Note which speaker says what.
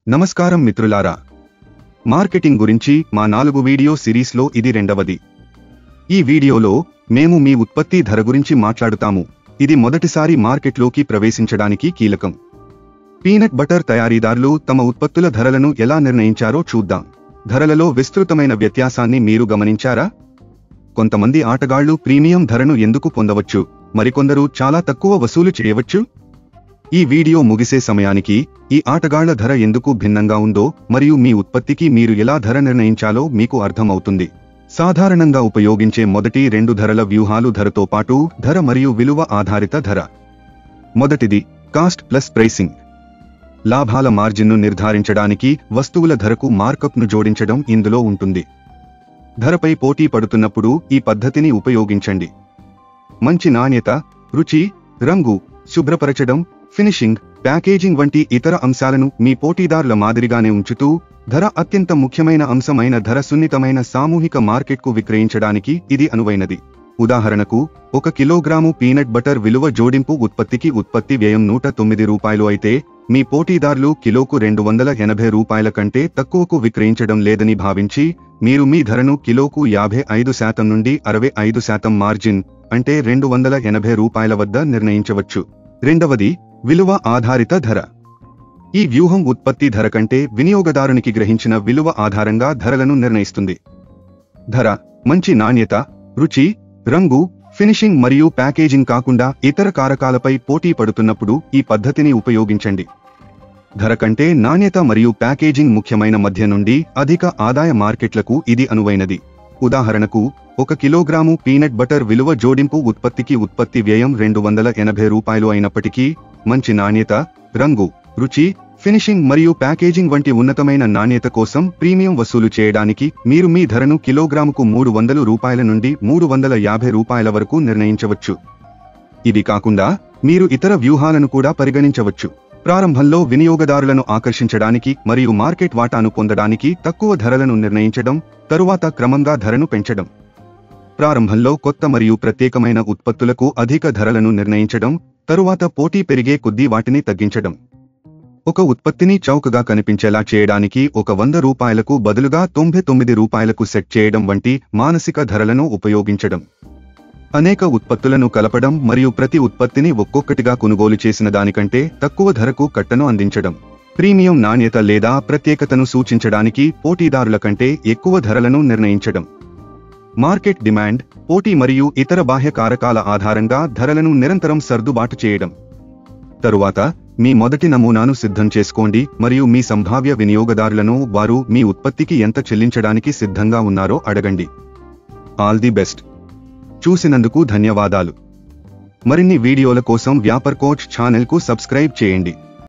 Speaker 1: నమస్కారం మిత్రులారా మార్కెటింగ్ గురించి మా నాలుగు వీడియో సిరీస్లో ఇది రెండవది ఈ వీడియోలో మేము మీ ఉత్పత్తి ధర గురించి మాట్లాడుతాము ఇది మొదటిసారి మార్కెట్లోకి ప్రవేశించడానికి కీలకం పీనట్ బటర్ తయారీదారులు తమ ఉత్పత్తుల ధరలను ఎలా నిర్ణయించారో చూద్దాం ధరలలో విస్తృతమైన వ్యత్యాసాన్ని మీరు గమనించారా కొంతమంది ఆటగాళ్లు ప్రీమియం ధరను ఎందుకు పొందవచ్చు మరికొందరు చాలా తక్కువ వసూలు చేయవచ్చు ఈ వీడియో ముగిసే సమయానికి ఈ ఆటగాళ్ల ధర ఎందుకు భిన్నంగా ఉందో మరియు మీ ఉత్పత్తికి మీరు ఎలా ధర నిర్ణయించాలో మీకు అర్థమవుతుంది సాధారణంగా ఉపయోగించే మొదటి రెండు ధరల వ్యూహాలు ధరతో పాటు ధర మరియు విలువ ఆధారిత ధర మొదటిది కాస్ట్ ప్లస్ ప్రైసింగ్ లాభాల మార్జిన్ను నిర్ధారించడానికి వస్తువుల ధరకు మార్కప్ను జోడించడం ఇందులో ఉంటుంది ధరపై పోటీ పడుతున్నప్పుడు ఈ పద్ధతిని ఉపయోగించండి మంచి నాణ్యత రుచి రంగు శుభ్రపరచడం ఫినిషింగ్ ప్యాకేజింగ్ వంటి ఇతర అంశాలను మీ పోటీదారుల మాదిరిగానే ఉంచుతూ ధర అత్యంత ముఖ్యమైన అంశమైన ధర సున్నితమైన సామూహిక మార్కెట్కు విక్రయించడానికి ఇది అనువైనది ఉదాహరణకు ఒక కిలోగ్రాము పీనట్ బటర్ విలువ జోడింపు ఉత్పత్తికి ఉత్పత్తి వ్యయం నూట తొమ్మిది రూపాయలు అయితే మీ పోటీదారులు కిలోకు రెండు వందల ఎనభై రూపాయల కంటే తక్కువకు విక్రయించడం లేదని భావించి మీరు మీ ధరను కిలోకు యాభై ఐదు శాతం నుండి అరవై ఐదు శాతం మార్జిన్ అంటే రెండు వందల ఎనభై రూపాయల వద్ద నిర్ణయించవచ్చు రెండవది విలువ ఆధారిత ధర ఈ వ్యూహం ఉత్పత్తి ధర కంటే వినియోగదారునికి గ్రహించిన విలువ ఆధారంగా ధరలను నిర్ణయిస్తుంది ధర మంచి నాణ్యత రుచి రంగు ఫినిషింగ్ మరియు ప్యాకేజింగ్ కాకుండా ఇతర కారకాలపై పోటీ పడుతున్నప్పుడు ఈ పద్ధతిని ఉపయోగించండి ధర కంటే నాణ్యత మరియు ప్యాకేజింగ్ ముఖ్యమైన మధ్య నుండి అధిక ఆదాయ మార్కెట్లకు ఇది అనువైనది ఉదాహరణకు ఒక కిలోగ్రాము పీనట్ బటర్ విలువ జోడింపు ఉత్పత్తికి ఉత్పత్తి వ్యయం రెండు వందల ఎనభై రూపాయలు అయినప్పటికీ మంచి నాణ్యత రంగు రుచి ఫినిషింగ్ మరియు ప్యాకేజింగ్ వంటి ఉన్నతమైన నాణ్యత కోసం ప్రీమియం వసూలు చేయడానికి మీరు మీ ధరను కిలోగ్రాముకు మూడు వందలు రూపాయల నుండి మూడు వందల యాభై రూపాయల వరకు నిర్ణయించవచ్చు ఇవి కాకుండా మీరు ఇతర వ్యూహాలను కూడా పరిగణించవచ్చు ప్రారంభంలో వినియోగదారులను ఆకర్షించడానికి మరియు మార్కెట్ వాటాను పొందడానికి తక్కువ ధరలను నిర్ణయించడం తరువాత క్రమంగా ధరను పెంచడం ప్రారంభంలో కొత్త మరియు ప్రత్యేకమైన ఉత్పత్తులకు అధిక ధరలను నిర్ణయించడం తరువాత పోటీ పెరిగే కొద్దీ వాటిని తగ్గించడం ఒక ఉత్పత్తిని చౌకగా కనిపించేలా చేయడానికి ఒక వంద రూపాయలకు బదులుగా తొంభై తొమ్మిది రూపాయలకు సెట్ చేయడం వంటి మానసిక ధరలను ఉపయోగించడం అనేక ఉత్పత్తులను కలపడం మరియు ప్రతి ఉత్పత్తిని ఒక్కొక్కటిగా కొనుగోలు చేసిన దానికంటే తక్కువ ధరకు కట్టను అందించడం ప్రీమియం నాణ్యత లేదా ప్రత్యేకతను సూచించడానికి పోటీదారుల కంటే ఎక్కువ ధరలను నిర్ణయించడం మార్కెట్ డిమాండ్ పోటీ మరియు ఇతర బాహ్య కారకాల ఆధారంగా ధరలను నిరంతరం సర్దుబాటు చేయడం తరువాత మీ మొదటి నమూనాను సిద్ధం చేసుకోండి మరియు మీ సంభావ్య వినియోగదారులను వారు మీ ఉత్పత్తికి ఎంత చెల్లించడానికి సిద్ధంగా ఉన్నారో అడగండి ఆల్ ది బెస్ట్ చూసినందుకు ధన్యవాదాలు మరిన్ని వీడియోల కోసం వ్యాపర్ కోచ్ ఛానల్కు సబ్స్క్రైబ్ చేయండి